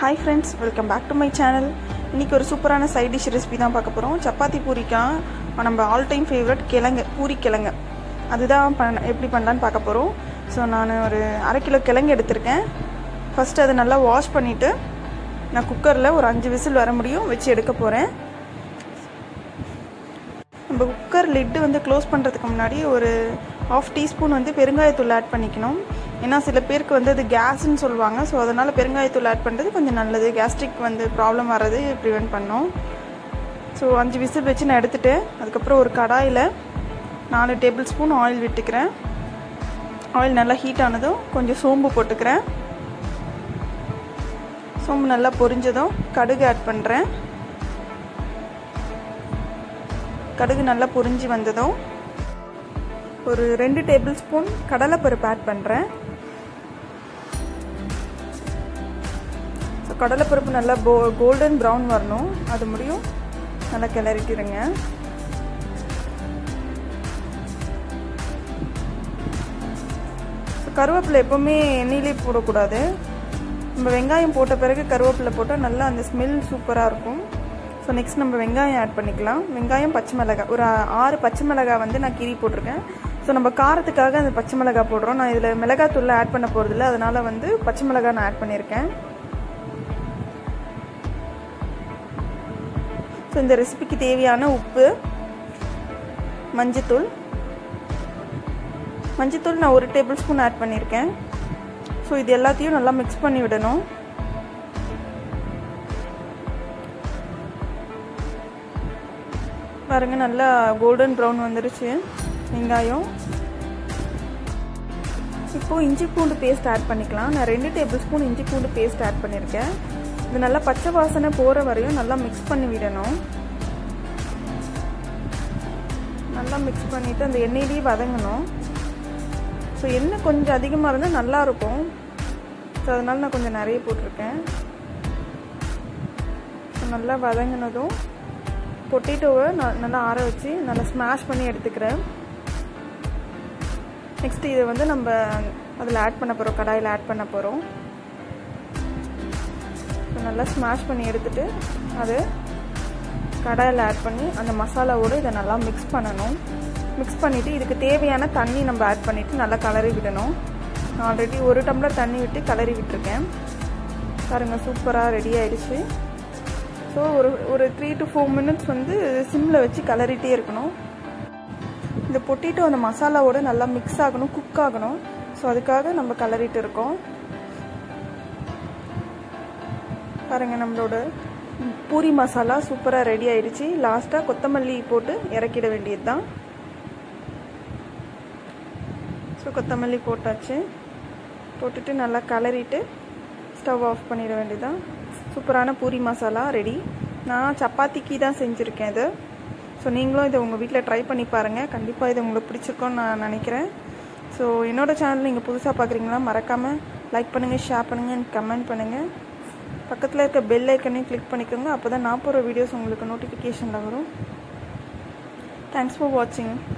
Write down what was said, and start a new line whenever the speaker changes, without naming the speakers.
hi friends welcome back to my channel இன்றைக்கி ஒரு சூப்பரான சைட் டிஷ் ரெசிபி தான் பார்க்க போகிறோம் சப்பாத்தி பூரிக்கா நம்ம ஆல் டைம் ஃபேவரட் கிழங்கு பூரி கிழங்கு அதுதான் பண்ண எப்படி பண்ணலான்னு பார்க்க போகிறோம் ஸோ நான் ஒரு அரை கிலோ கிழங்கு எடுத்திருக்கேன் ஃபஸ்ட்டு அதை நல்லா வாஷ் பண்ணிவிட்டு நான் குக்கரில் ஒரு அஞ்சு விசில் வர முடியும் வச்சு எடுக்க போகிறேன் நம்ம குக்கர் லிட்டு வந்து க்ளோஸ் பண்ணுறதுக்கு முன்னாடி ஒரு ஆஃப் டீஸ்பூன் வந்து பெருங்காயத்தூள் ஆட் பண்ணிக்கணும் ஏன்னா சில பேருக்கு வந்து அது கேஸ்ன்னு சொல்லுவாங்க ஸோ அதனால் பெருங்காயத்தூள் ஆட் பண்ணுறது கொஞ்சம் நல்லது கேஸ்ட்ரிக் வந்து ப்ராப்ளம் வர்றது ப்ரிவெண்ட் பண்ணும் ஸோ அஞ்சு விசில் வச்சு நான் எடுத்துகிட்டேன் அதுக்கப்புறம் ஒரு கடாயில் நாலு டேபிள் ஸ்பூன் ஆயில் விட்டுக்கிறேன் ஆயில் நல்லா ஹீட் ஆனதும் கொஞ்சம் சோம்பு போட்டுக்கிறேன் சோம்பு நல்லா பொரிஞ்சதும் கடுகு ஆட் பண்ணுறேன் கடுகு நல்லா பொரிஞ்சு வந்ததும் ஒரு ரெண்டு டேபிள் ஸ்பூன் கடலைப்பருப்பு ஆட் பண்ணுறேன் ஸோ கடலைப்பருப்பு நல்லா போ கோல்டன் ப்ரௌன் வரணும் அது முடியும் நல்லா கிளறிட்டிருங்க கருவேப்பிலை எப்போவுமே எண்ணெயிலே போடக்கூடாது நம்ம வெங்காயம் போட்ட பிறகு கருவேப்பிலை போட்டால் நல்லா அந்த ஸ்மெல் சூப்பராக இருக்கும் ஸோ நெக்ஸ்ட் நம்ம வெங்காயம் ஆட் பண்ணிக்கலாம் வெங்காயம் பச்சை மிளகாய் ஒரு ஆறு பச்சை மிளகாய் வந்து நான் கீரி போட்டிருக்கேன் ஸோ நம்ம காரத்துக்காக அந்த பச்சை மிளகாய் போடுறோம் நான் இதில் மிளகாத்தூளில் ஆட் பண்ண போகிறதில்ல அதனால் வந்து பச்சை மிளகாய் நான் ஆட் பண்ணியிருக்கேன் ஸோ இந்த ரெசிபிக்கு தேவையான உப்பு மஞ்சத்தூள் மஞ்சத்தூள் நான் ஒரு டேபிள் ஸ்பூன் ஆட் பண்ணியிருக்கேன் ஸோ இது எல்லாத்தையும் நல்லா மிக்ஸ் பண்ணி விடணும் பாருங்க நல்லா கோல்டன் ப்ரௌன் வந்துருச்சு வெங்காயம் இப்போது இஞ்சி பூண்டு பேஸ்ட் ஆட் பண்ணிக்கலாம் நான் ரெண்டு டேபிள் ஸ்பூன் இஞ்சி பூண்டு பேஸ்ட் ஆட் பண்ணியிருக்கேன் இது நல்லா பச்சை வாசனை போகிற வரையும் நல்லா மிக்ஸ் பண்ணி விடணும் நல்லா மிக்ஸ் பண்ணிவிட்டு அந்த எண்ணெயிலேயே வதங்கணும் ஸோ எண்ணெய் கொஞ்சம் அதிகமாக இருந்தால் நல்லாயிருக்கும் ஸோ அதனால் நான் கொஞ்சம் நிறைய போட்டிருக்கேன் ஸோ நல்லா வதங்கினதும் பொட்டேட்டோவை நான் நல்லா ஆற வச்சு நல்லா ஸ்மாஷ் பண்ணி எடுத்துக்கிறேன் நெக்ஸ்ட்டு இதை வந்து நம்ம அதில் ஆட் பண்ண போகிறோம் கடாயில் ஆட் பண்ண போகிறோம் ஸோ நல்லா ஸ்மாஷ் பண்ணி எடுத்துகிட்டு அது கடாயில் ஆட் பண்ணி அந்த மசாலாவோடு இதை நல்லா மிக்ஸ் பண்ணணும் மிக்ஸ் பண்ணிவிட்டு இதுக்கு தேவையான தண்ணி நம்ம ஆட் பண்ணிவிட்டு நல்லா கலரி விடணும் ஆல்ரெடி ஒரு டம்ளர் தண்ணி விட்டு கலரி விட்டுருக்கேன் பாருங்கள் சூப்பராக ரெடி ஆகிடுச்சு ஸோ ஒரு ஒரு த்ரீ டு ஃபோர் மினிட்ஸ் வந்து சிம்மில் வச்சு கலரிட்டே இருக்கணும் இந்த பொட்டிட்டு அந்த மசாலாவோட நல்லா மிக்ஸ் ஆகணும் குக் ஆகணும் ஸோ அதுக்காக நம்ம கலரிட்டு இருக்கோம் பாருங்கள் நம்மளோட பூரி மசாலா சூப்பராக ரெடி ஆயிடுச்சு லாஸ்ட்டாக கொத்தமல்லி போட்டு இறக்கிட வேண்டியது தான் ஸோ கொத்தமல்லி போட்டாச்சு போட்டுட்டு நல்லா கலரிட்டு ஸ்டவ் ஆஃப் பண்ணிட வேண்டியதுதான் சூப்பரான பூரி மசாலா ரெடி நான் சப்பாத்திக்கு தான் செஞ்சுருக்கேன் இது ஸோ நீங்களும் இதை உங்கள் வீட்டில் ட்ரை பண்ணி பாருங்கள் கண்டிப்பாக இது உங்களுக்கு பிடிச்சிருக்கோன்னு நான் நினைக்கிறேன் ஸோ என்னோடய சேனல் நீங்கள் புதுசாக பார்க்குறீங்களா மறக்காமல் லைக் பண்ணுங்கள் ஷேர் பண்ணுங்கள் கமெண்ட் பண்ணுங்கள் பக்கத்தில் இருக்க பெல் ஐக்கனையும் கிளிக் பண்ணிக்கோங்க அப்போ தான் நான் போகிற வீடியோஸ் உங்களுக்கு நோட்டிஃபிகேஷனில் வரும் தேங்க்ஸ் ஃபார் வாட்சிங்